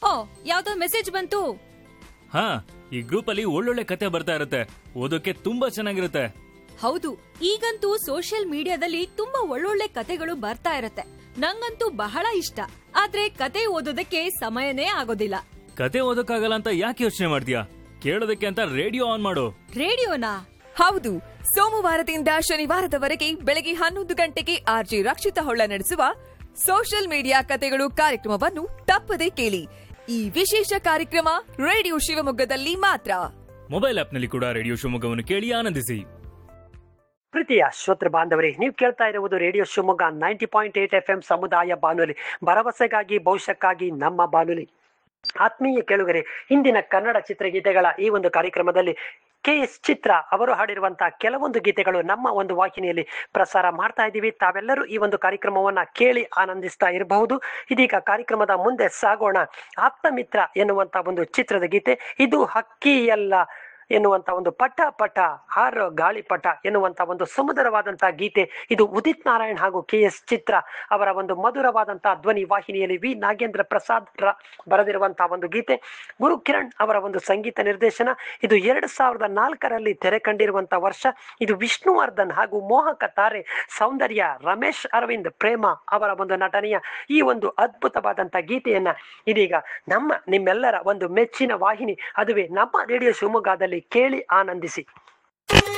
ಓಹೋ ಯಾವ್ದೋ ಮೆಸೇಜ್ ಬಂತು ಹಾ ಈ ಗ್ರೂಪ್ ಅಲ್ಲಿ ಒಳ್ಳೊಳ್ಳೆ ಕತೆ ಬರ್ತಾ ಇರುತ್ತೆ ಓದೋಕೆ ತುಂಬಾ ಚೆನ್ನಾಗಿರುತ್ತೆ ಹೌದು ಈಗಂತೂ ಸೋಷಿಯಲ್ ಮೀಡಿಯಾದಲ್ಲಿ ತುಂಬಾ ಒಳ್ಳೊಳ್ಳೆ ಕತೆಗಳು ಬರ್ತಾ ಇರತ್ತೆ ನಂಗಂತೂ ಬಹಳ ಇಷ್ಟ ಆದ್ರೆ ಕತೆ ಓದೋದಕ್ಕೆ ಸಮಯನೇ ಆಗೋದಿಲ್ಲ ಕತೆ ಓದೋಕ್ಕಾಗಲ್ಲ ಅಂತ ಯಾಕೆ ಯೋಚನೆ ಮಾಡ್ತೀಯಾ ಕೇಳೋದಕ್ಕೆ ಅಂತ ರೇಡಿಯೋ ಆನ್ ಮಾಡು ರೇಡಿಯೋನಾ ಹೌದು ಸೋಮವಾರದಿಂದ ಶನಿವಾರದವರೆಗೆ ಬೆಳಗ್ಗೆ ಹನ್ನೊಂದು ಗಂಟೆಗೆ ಆರ್ಜಿ ರಕ್ಷಿತ ಹೊಳ್ಳ ನಡೆಸುವ ಸೋಷಿಯಲ್ ಮೀಡಿಯಾ ಕತೆಗಳು ಕಾರ್ಯಕ್ರಮವನ್ನು ತಪ್ಪದೆ ಕೇಳಿ ಈ ವಿಶೇಷ ಕಾರ್ಯಕ್ರಮ ರೇಡಿಯೋ ಶಿವಮೊಗ್ಗದಲ್ಲಿ ಮಾತ್ರ ಮೊಬೈಲ್ ಆಪ್ನಲ್ಲಿ ಕೂಡ ರೇಡಿಯೋ ಶಿವಮೊಗ್ಗವನ್ನು ಕೇಳಿ ಆನಂದಿಸಿ ಪ್ರೀತಿಯ ಶ್ರೋತೃ ಬಾಂಧವರೇ ನೀವು ಕೇಳ್ತಾ ಇರುವುದು radio Shivamogga ninety point eight F M ಸಮುದಾಯ ಬಾನುಲಿ ಭರವಸೆಗಾಗಿ ಭವಿಷ್ಯಕ್ಕಾಗಿ ನಮ್ಮ ಬಾನುಲಿ ಆತ್ಮೀಯ ಕೇಳುಗರೆ ಇಂದಿನ ಕನ್ನಡ ಚಿತ್ರಗೀತೆಗಳ ಈ ಒಂದು ಕಾರ್ಯಕ್ರಮದಲ್ಲಿ ಕೆ ಎಸ್ ಚಿತ್ರ ಅವರು ಹಾಡಿರುವಂತಹ ಕೆಲವೊಂದು ಗೀತೆಗಳು ನಮ್ಮ ಒಂದು ವಾಹಿನಿಯಲ್ಲಿ ಪ್ರಸಾರ ಮಾಡ್ತಾ ಇದ್ದೀವಿ ತಾವೆಲ್ಲರೂ ಈ ಒಂದು ಕಾರ್ಯಕ್ರಮವನ್ನ ಕೇಳಿ ಆನಂದಿಸ್ತಾ ಇರಬಹುದು ಇದೀಗ ಕಾರ್ಯಕ್ರಮದ ಮುಂದೆ ಸಾಗೋಣ ಆಪ್ತಮಿತ್ರ ಎನ್ನುವಂತ ಒಂದು ಚಿತ್ರದ ಗೀತೆ ಇದು ಹಕ್ಕಿಯಲ್ಲ ಎನ್ನುವಂತ ಒಂದು ಪಟ ಪಟ ಹಾರೋ ಗಾಳಿಪಟ ಎನ್ನುವಂತ ಒಂದು ಸುಮಧುರವಾದಂತಹ ಗೀತೆ ಇದು ಉದಿತ್ ನಾರಾಯಣ್ ಹಾಗೂ ಕೆ ಎಸ್ ಚಿತ್ರ ಅವರ ಒಂದು ಮಧುರವಾದಂತಹ ಧ್ವನಿ ವಾಹಿನಿಯಲ್ಲಿ ವಿ ನಾಗೇಂದ್ರ ಪ್ರಸಾದ್ ರ ಬರೆದಿರುವಂತಹ ಒಂದು ಗೀತೆ ಗುರು ಕಿರಣ್ ಅವರ ಒಂದು ಸಂಗೀತ ನಿರ್ದೇಶನ ಇದು ಎರಡು ಸಾವಿರದ ನಾಲ್ಕರಲ್ಲಿ ತೆರೆ ಕಂಡಿರುವಂತಹ ವರ್ಷ ಇದು ವಿಷ್ಣುವರ್ಧನ್ ಹಾಗೂ ಮೋಹಕ ತಾರೆ ಸೌಂದರ್ಯ ರಮೇಶ್ ಅರವಿಂದ್ ಪ್ರೇಮ ಅವರ ಒಂದು ನಟನೆಯ ಈ ಒಂದು ಅದ್ಭುತವಾದಂತ ಗೀತೆಯನ್ನ ಇದೀಗ ನಮ್ಮ ನಿಮ್ಮೆಲ್ಲರ ಒಂದು ಮೆಚ್ಚಿನ ವಾಹಿನಿ ಅದುವೇ ನಮ್ಮ ರೇಡಿಯೋ ಶಿವಮೊಗ್ಗದಲ್ಲಿ ಕೇಳಿ ಆನಂದಿಸಿ